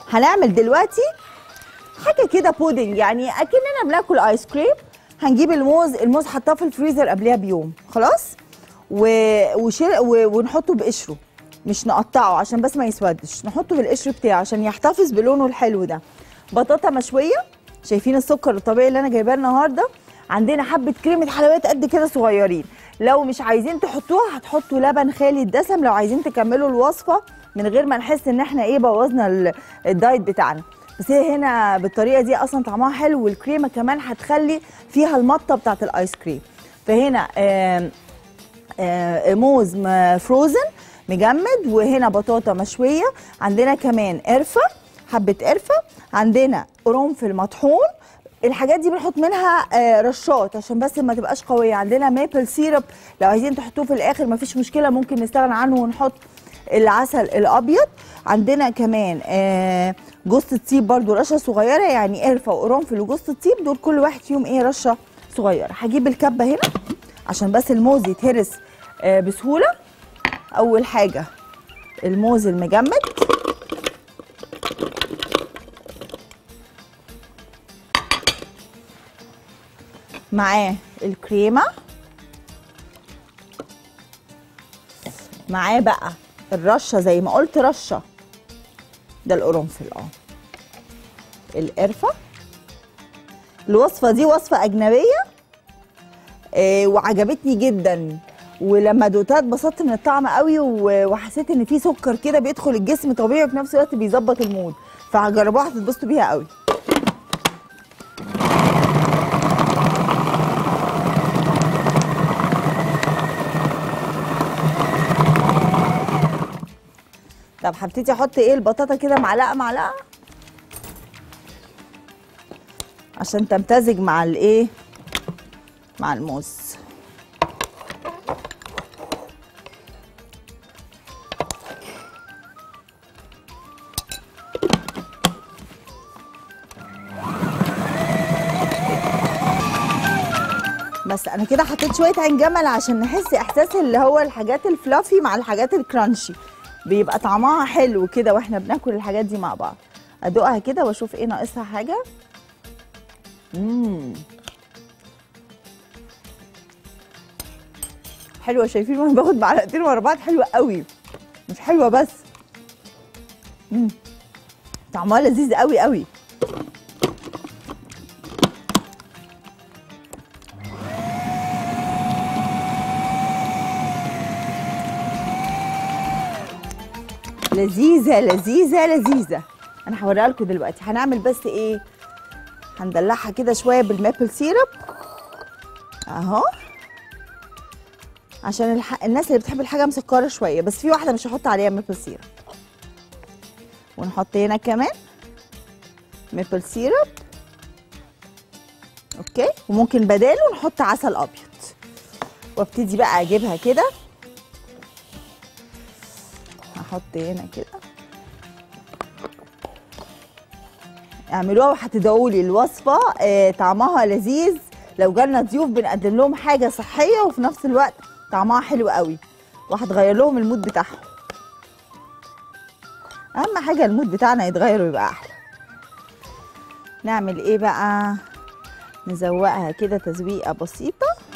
هنعمل دلوقتي حاجه كده بودنج يعني اكننا بناكل ايس كريم هنجيب الموز الموز حطاه في الفريزر قبلها بيوم خلاص و... وشيل و... ونحطه بقشره مش نقطعه عشان بس ما يسودش نحطه بالقشر بتاعه عشان يحتفظ بلونه الحلو ده بطاطا مشويه شايفين السكر الطبيعي اللي انا جايباه النهارده عندنا حبه كريمه حلويات قد كده صغيرين لو مش عايزين تحطوها هتحطوا لبن خالي الدسم لو عايزين تكملوا الوصفه من غير ما نحس ان احنا ايه بوظنا ال- الدايت بتاعنا بس هي هنا بالطريقه دي اصلا طعمها حلو والكريمه كمان هتخلي فيها المطه بتاعت الايس كريم فهنا آم آه، موز م- فروزن مجمد وهنا بطاطا مشويه عندنا كمان قرفه حبه قرفه عندنا قرنفل مطحون الحاجات دي بنحط منها آه، رشات عشان بس ما تبقاش قويه عندنا ميبل سيرب لو عايزين تحطوه في الاخر مفيش مشكله ممكن نستغنى عنه ونحط العسل الابيض عندنا كمان آه، جوز الطيب برضو رشه صغيره يعني قرفه وقرنفل وجوز الطيب دول كل واحد فيهم ايه رشه صغيره هجيب الكبه هنا عشان بس الموز يتهرس آه، بسهوله اول حاجه الموز المجمد معاه الكريمه معاه بقى الرشه زي ما قلت رشه ده القرنفل اه القرفه الوصفه دي وصفه اجنبيه آه، وعجبتني جدا ولما دوقتها اتبسطت من الطعم قوي و- وحسيت ان في سكر كده بيدخل الجسم طبيعي وفي نفس الوقت بيظبط المود فهجربوها هتتبسطوا بيها قوي طب هبتدي احط ايه البطاطا كده معلقه معلقه عشان تمتزج مع الايه مع الموز بس انا كده حطيت شويه عين جمل عشان نحس احساس اللي هو الحاجات الفلافي مع الحاجات الكرانشي بيبقى طعمها حلو كده واحنا بناكل الحاجات دي مع بعض ادوقها كده واشوف ايه ناقصها حاجه امم حلوه شايفين وانا باخد معلقتين ورا بعض حلوه قوي مش حلوه بس امم طعمها لذيذ قوي قوي لذيذه لذيذه لذيذه انا هوريها لكم دلوقتي هنعمل بس ايه هندلعها كده شويه بالمابل سيرب اهو عشان الح... الناس اللي بتحب الحاجه مسكره شويه بس في واحده مش هحط عليها مابل سيرب ونحط هنا كمان مابل سيرب اوكي وممكن بداله نحط عسل ابيض وابتدي بقى اجيبها كده هحط هنا كده اعملوها وهتدعوا لي الوصفه آه طعمها لذيذ لو جالنا ضيوف بنقدم لهم حاجه صحيه وفي نفس الوقت طعمها حلو قوي وهتغير لهم المود بتاعهم اهم حاجه المود بتاعنا يتغير ويبقى احلى نعمل ايه بقى نزوقها كده تزويقه بسيطه